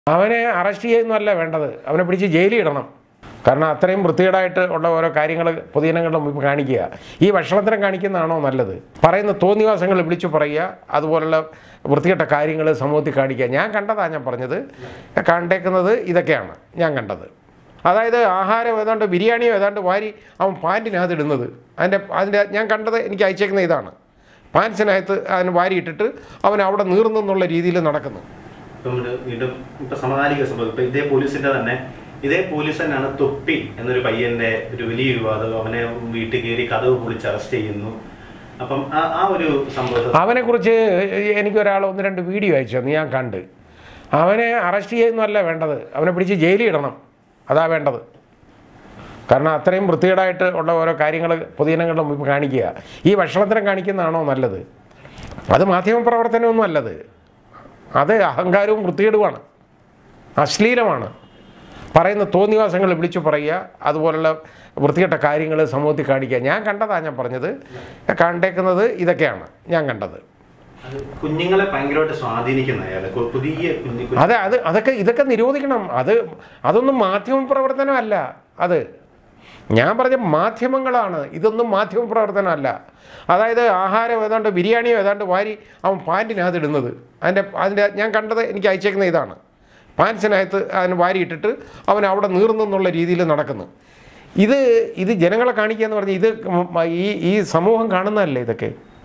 അവനെ അറസ്റ്റ് ചെയ്യുന്നതല്ല വേണ്ടത് അവനെ പിടിച്ച് ജയിലിൽ ഇടണം കാരണം അത്രയും വൃത്തികേടായിട്ട് ഉള്ള ഓരോ കാര്യങ്ങൾ പൊതുജനങ്ങളുടെ മുമ്പ് കാണിക്കുക ഈ ഭക്ഷണത്തിനും കാണിക്കുന്നതാണോ നല്ലത് പറയുന്ന തോന്നിവാസങ്ങൾ വിളിച്ചു പറയുക അതുപോലുള്ള വൃത്തികെട്ട കാര്യങ്ങൾ സമൂഹത്തിൽ കാണിക്കുക ഞാൻ കണ്ടതാണ് ഞാൻ പറഞ്ഞത് കണ്ടേക്കുന്നത് ഇതൊക്കെയാണ് ഞാൻ കണ്ടത് അതായത് ആഹാരം ഏതാണ്ട് ബിരിയാണിയോ ഏതാണ്ട് വാരി അവൻ പാൻറ്റിനകത്ത് ഇടുന്നത് അതിൻ്റെ അതിൻ്റെ ഞാൻ കണ്ടത് എനിക്ക് അയച്ചേക്കുന്ന ഇതാണ് പാൻസിനകത്ത് അതിന് വാരിയിട്ടിട്ട് അവൻ അവിടെ നീറുന്നെന്നുള്ള രീതിയിൽ നടക്കുന്നു ഇപ്പം ഇത് വീണ്ടും ഇപ്പൊ സമകാലിക സംഭവം ഇപ്പൊ ഇതേ പോലീസിന്റെ തന്നെ ഇതേ പോലീസ് തന്നെയാണ് തൊപ്പി എന്നൊരു പയ്യന്റെ ഒരു വലിയ വിവാദം അവനെ വീട്ടിൽ കയറി കഥവ് പൊളിച്ച് അറസ്റ്റ് ചെയ്യുന്നു അപ്പം ആ ആ ഒരു സംഭവം അവനെക്കുറിച്ച് എനിക്കൊരാൾ ഒന്ന് രണ്ട് വീഡിയോ അയച്ചു തന്നു ഞാൻ കണ്ട് അവനെ അറസ്റ്റ് ചെയ്യുന്നതല്ല വേണ്ടത് അവനെ പിടിച്ച് ജയിലിൽ ഇടണം അതാ വേണ്ടത് കാരണം അത്രയും വൃത്തികേടായിട്ട് ഉള്ള ഓരോ കാര്യങ്ങൾ പൊതുജനങ്ങളുടെ മുമ്പ് കാണിക്കുക ഈ ഭക്ഷണത്തിനും കാണിക്കുന്നതാണോ നല്ലത് അത് മാധ്യമപ്രവർത്തനമൊന്നും അല്ലത് അത് അഹങ്കാരവും വൃത്തികേടുമാണ് അശ്ലീലമാണ് പറയുന്ന തോന്നിവാസങ്ങൾ വിളിച്ചു പറയുക അതുപോലുള്ള വൃത്തികെട്ട കാര്യങ്ങൾ സമൂഹത്തിൽ കാണിക്കുക ഞാൻ കണ്ടതാണ് ഞാൻ പറഞ്ഞത് കണ്ടേക്കുന്നത് ഇതൊക്കെയാണ് ഞാൻ കണ്ടത് അത് കുഞ്ഞുങ്ങളെ ഭയങ്കരമായിട്ട് സ്വാധീനിക്കുന്ന അയാള് കൊ- പുതിയ കുഞ്ഞു കുഞ്ഞു- അതെ അത് അതൊക്കെ ഇതൊക്കെ നിരോധിക്കണം അത് അതൊന്നും മാധ്യമ പ്രവർത്തനമല്ല അത് ഞാൻ പറഞ്ഞ മാധ്യമങ്ങളാണ് ഇതൊന്നും മാധ്യമ പ്രവർത്തനമല്ല അതായത് ആഹാരം ഏതാണ്ട് ബിരിയാണിയോ ഏതാണ്ട് വാരി അവൻ പാൻറ്റിനകത്ത് ഇടുന്നത് അതിൻ്റെ അതിൻ്റെ ഞാൻ കണ്ടത് എനിക്ക് അയച്ചേക്കുന്ന ഇതാണ് പാൻസിനകത്ത് അതിന് വാരിയിട്ടിട്ട് അവൻ അവിടെ നീറുന്നെന്നുള്ള രീതിയിൽ നടക്കുന്നു ഇത് ഇത് ജനങ്ങളെ കാണിക്കുക എന്ന് പറഞ്ഞാൽ ഇത് ഈ ഈ സമൂഹം കാണുന്നതല്ലേ ഇതൊക്കെ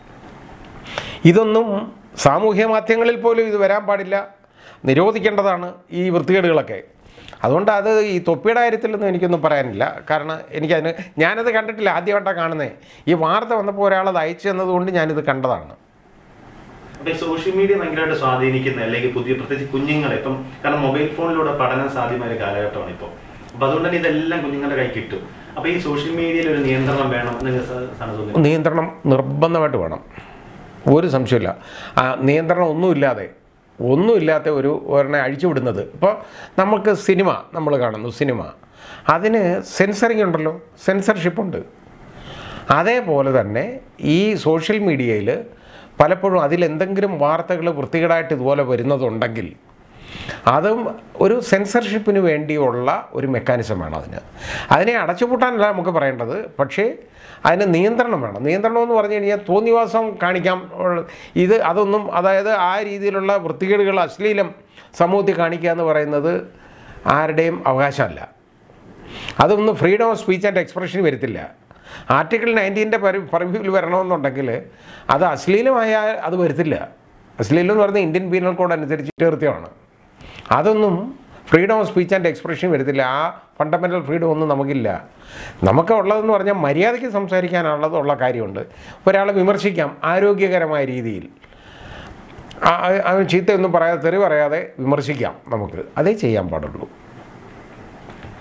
ഇതൊന്നും സാമൂഹ്യ മാധ്യമങ്ങളിൽ പോലും ഇത് വരാൻ പാടില്ല നിരോധിക്കേണ്ടതാണ് ഈ വൃത്തികേടുകളൊക്കെ അതുകൊണ്ട് അത് ഈ തൊപ്പിയുടെ കാര്യത്തിലൊന്നും എനിക്കൊന്നും പറയാനില്ല കാരണം എനിക്കതിന് ഞാനത് കണ്ടിട്ടില്ല ആദ്യമായിട്ടാണ് കാണുന്നത് ഈ വാർത്ത വന്നപ്പോൾ ഒരാളത് അയച്ചു തന്നതുകൊണ്ട് ഞാനിത് കണ്ടതാണ് അപ്പൊ ഈ സോഷ്യൽ മീഡിയ ഭയങ്കരമായിട്ട് സ്വാധീനിക്കുന്ന അല്ലെങ്കിൽ പുതിയ പ്രത്യേകിച്ച് കുഞ്ഞുങ്ങളെ ഇപ്പം കാരണം മൊബൈൽ ഫോണിലൂടെ പഠനം സാധ്യമായ ഒരു കാലഘട്ടമാണ് ഇപ്പോൾ അപ്പൊ അതുകൊണ്ട് തന്നെ ഇതെല്ലാം കുഞ്ഞുങ്ങളുടെ കൈ കിട്ടും അപ്പൊ ഈ സോഷ്യൽ മീഡിയയിൽ ഒരു നിയന്ത്രണം വേണം എന്ന് നിങ്ങൾക്ക് സ- സാറിന് തോന്നുന്നു നിയന്ത്രണം നിർബന്ധമായിട്ട് വേണം ഒരു സംശയമില്ല ആ നിയന്ത്രണം ഒന്നുമില്ലാതെ ഒന്നുമില്ലാത്ത ഒരു ഒരെണ്ണം അഴിച്ചുവിടുന്നത് ഇപ്പോൾ നമുക്ക് സിനിമ നമ്മൾ കാണുന്നു സിനിമ അതിന് സെൻസറിങ് ഉണ്ടല്ലോ സെൻസർഷിപ്പ് ഉണ്ട് അതേപോലെ തന്നെ ഈ സോഷ്യൽ മീഡിയയിൽ പലപ്പോഴും അതിലെന്തെങ്കിലും വാർത്തകൾ വൃത്തികേടായിട്ട് ഇതുപോലെ വരുന്നതുണ്ടെങ്കിൽ അതും ഒരു സെൻസർഷിപ്പിന് വേണ്ടിയുള്ള ഒരു മെക്കാനിസമാണ് അതിന് അതിനെ അടച്ചുപൂട്ടാനല്ല നമുക്ക് പറയേണ്ടത് പക്ഷേ അതിന് നിയന്ത്രണം വേണം നിയന്ത്രണം എന്ന് പറഞ്ഞു കഴിഞ്ഞാൽ തോന്നിവാസം കാണിക്കാം ഉള്ള- ഇത് അതൊന്നും അതായത് ആ രീതിയിലുള്ള വൃത്തികേടുകൾ അശ്ലീലം സമൂഹത്തിൽ കാണിക്കുക എന്ന് പറയുന്നത് ആരുടെയും അവകാശമല്ല അതൊന്നും freedom of speech and expression വരത്തില്ല ആർട്ടിക്കിൾ നയൻറ്റീൻ്റെ പരി പരിവിയിൽ വരണമെന്നുണ്ടെങ്കിൽ അത് അശ്ലീലമായാൽ അത് വരത്തില്ല അശ്ലീലം എന്ന് പറഞ്ഞാൽ ഇന്ത്യൻ പീനൽ കോഡ് അനുസരിച്ച് കൃത്യമാണ് അതൊന്നും freedom of speech and expression വരത്തില്ല ആ ഫണ്ടമെൻ്റൽ ഫ്രീഡം ഒന്നും നമുക്കില്ല നമുക്ക് ഉള്ളതെന്ന് പറഞ്ഞാൽ മര്യാദയ്ക്ക് സംസാരിക്കാനുള്ളത് ഉള്ള കാര്യമുണ്ട് ഒരാളെ വിമർശിക്കാം ആരോഗ്യകരമായ രീതിയിൽ ആ- ആ- അവൻ ചീത്തയൊന്നും പറയാതെ തെറി പറയാതെ വിമർശിക്കാം നമുക്ക് അതേ ചെയ്യാൻ പാടുള്ളൂ